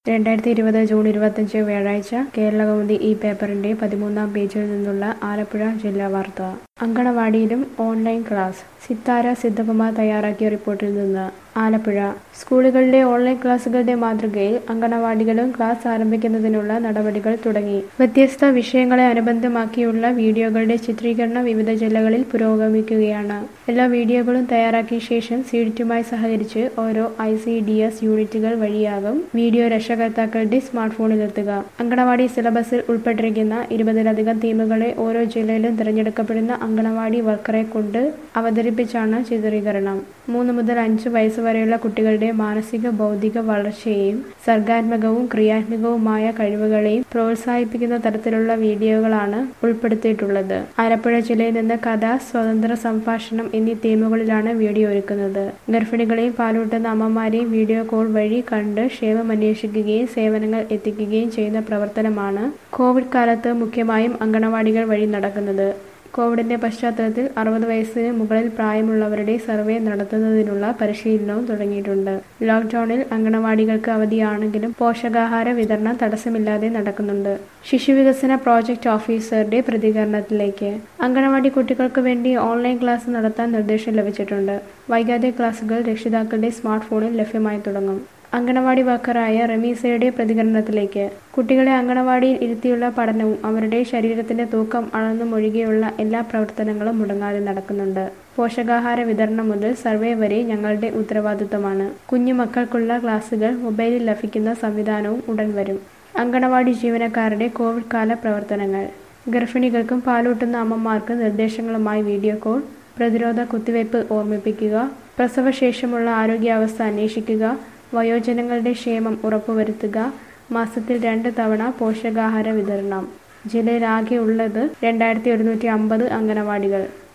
രണ്ടായിരത്തി ഇരുപത് ജൂൺ ഇരുപത്തഞ്ച് വ്യാഴാഴ്ച കേരളകൗമുദി ഈ പേപ്പറിന്റെ പതിമൂന്നാം പേജിൽ നിന്നുള്ള ആലപ്പുഴ ജില്ലാ വാർത്ത അങ്കണവാടിയിലും ഓൺലൈൻ ക്ലാസ് സിത്താര സിദ്ധകുമാർ തയ്യാറാക്കിയ റിപ്പോർട്ടിൽ നിന്ന് ആലപ്പുഴ സ്കൂളുകളിലെ ഓൺലൈൻ ക്ലാസുകളുടെ മാതൃകയിൽ അങ്കണവാടികളും ക്ലാസ് ആരംഭിക്കുന്നതിനുള്ള നടപടികൾ തുടങ്ങി വ്യത്യസ്ത വിഷയങ്ങളെ അനുബന്ധമാക്കിയുള്ള വീഡിയോകളുടെ ചിത്രീകരണം വിവിധ ജില്ലകളിൽ പുരോഗമിക്കുകയാണ് എല്ലാ വീഡിയോകളും തയ്യാറാക്കിയ ശേഷം സീഡിറ്റുമായി സഹകരിച്ച് ഓരോ ഐ സി ഡി എസ് യൂണിറ്റുകൾ വഴിയാകും വീഡിയോ രക്ഷകർത്താക്കളുടെ സ്മാർട്ട് ഫോണിലെത്തുക അങ്കണവാടി സിലബസിൽ ഉൾപ്പെട്ടിരിക്കുന്ന ഇരുപതിലധികം തീമുകളെ ഓരോ ജില്ലയിലും തിരഞ്ഞെടുക്കപ്പെടുന്ന അങ്കണവാടി വർക്കറെ കൊണ്ട് അവതരിപ്പിച്ചാണ് ചിത്രീകരണം മൂന്ന് മുതൽ അഞ്ച് വയസ്സ് വരെയുള്ള കുട്ടികളുടെ മാനസിക ബൗദ്ധിക വളർച്ചയെയും സർഗാത്മകവും ക്രിയാത്മകവുമായ കഴിവുകളെയും പ്രോത്സാഹിപ്പിക്കുന്ന തരത്തിലുള്ള വീഡിയോകളാണ് ഉൾപ്പെടുത്തിയിട്ടുള്ളത് ആലപ്പുഴ ജില്ലയിൽ നിന്ന് കഥ സ്വതന്ത്ര സംഭാഷണം എന്നീ തീമുകളിലാണ് വീഡിയോ ഒരുക്കുന്നത് ഗർഭിണികളെയും പാലൂട്ടുന്ന അമ്മമാരെയും വീഡിയോ കോൾ വഴി കണ്ട് ക്ഷേമം അന്വേഷിക്കുകയും സേവനങ്ങൾ എത്തിക്കുകയും ചെയ്യുന്ന പ്രവർത്തനമാണ് കോവിഡ് കാലത്ത് മുഖ്യമായും അങ്കണവാടികൾ വഴി നടക്കുന്നത് കോവിഡിന്റെ പശ്ചാത്തലത്തിൽ അറുപത് വയസ്സിന് മുകളിൽ പ്രായമുള്ളവരുടെ സർവേ നടത്തുന്നതിനുള്ള പരിശീലനവും തുടങ്ങിയിട്ടുണ്ട് ലോക്ക്ഡൌണിൽ അങ്കണവാടികൾക്ക് അവധിയാണെങ്കിലും പോഷകാഹാര വിതരണം തടസ്സമില്ലാതെ നടക്കുന്നുണ്ട് ശിശുവികസന പ്രോജക്ട് ഓഫീസറുടെ പ്രതികരണത്തിലേക്ക് അങ്കണവാടി കുട്ടികൾക്ക് വേണ്ടി ഓൺലൈൻ ക്ലാസ് നടത്താൻ നിർദ്ദേശം ലഭിച്ചിട്ടുണ്ട് വൈകാതെ ക്ലാസുകൾ രക്ഷിതാക്കളുടെ സ്മാർട്ട് ഫോണിൽ ലഭ്യമായി തുടങ്ങും അങ്കണവാടി വർക്കറായ റമീസയുടെ പ്രതികരണത്തിലേക്ക് കുട്ടികളെ അങ്കണവാടിയിൽ ഇരുത്തിയുള്ള പഠനവും അവരുടെ ശരീരത്തിന്റെ തൂക്കം അളന്നുമൊഴികെയുള്ള എല്ലാ പ്രവർത്തനങ്ങളും മുടങ്ങാതെ നടക്കുന്നുണ്ട് പോഷകാഹാര വിതരണം മുതൽ സർവേ വരെ ഞങ്ങളുടെ ഉത്തരവാദിത്തമാണ് കുഞ്ഞു മക്കൾക്കുള്ള ക്ലാസുകൾ മൊബൈലിൽ ലഭിക്കുന്ന സംവിധാനവും ഉടൻ വരും അങ്കണവാടി ജീവനക്കാരുടെ കോവിഡ് കാല പ്രവർത്തനങ്ങൾ ഗർഭിണികൾക്കും പാലൂട്ടുന്ന അമ്മമാർക്ക് നിർദ്ദേശങ്ങളുമായി വീഡിയോ കോൾ പ്രതിരോധ കുത്തിവയ്പ് ഓർമ്മിപ്പിക്കുക പ്രസവശേഷമുള്ള ആരോഗ്യാവസ്ഥ അന്വേഷിക്കുക വയോജനങ്ങളുടെ ക്ഷേമം ഉറപ്പുവരുത്തുക മാസത്തിൽ രണ്ട് തവണ പോഷകാഹാര വിതരണം ജില്ലയിലാകെ ഉള്ളത് രണ്ടായിരത്തി ഒരുന്നൂറ്റി അമ്പത് അംഗനവാടികൾ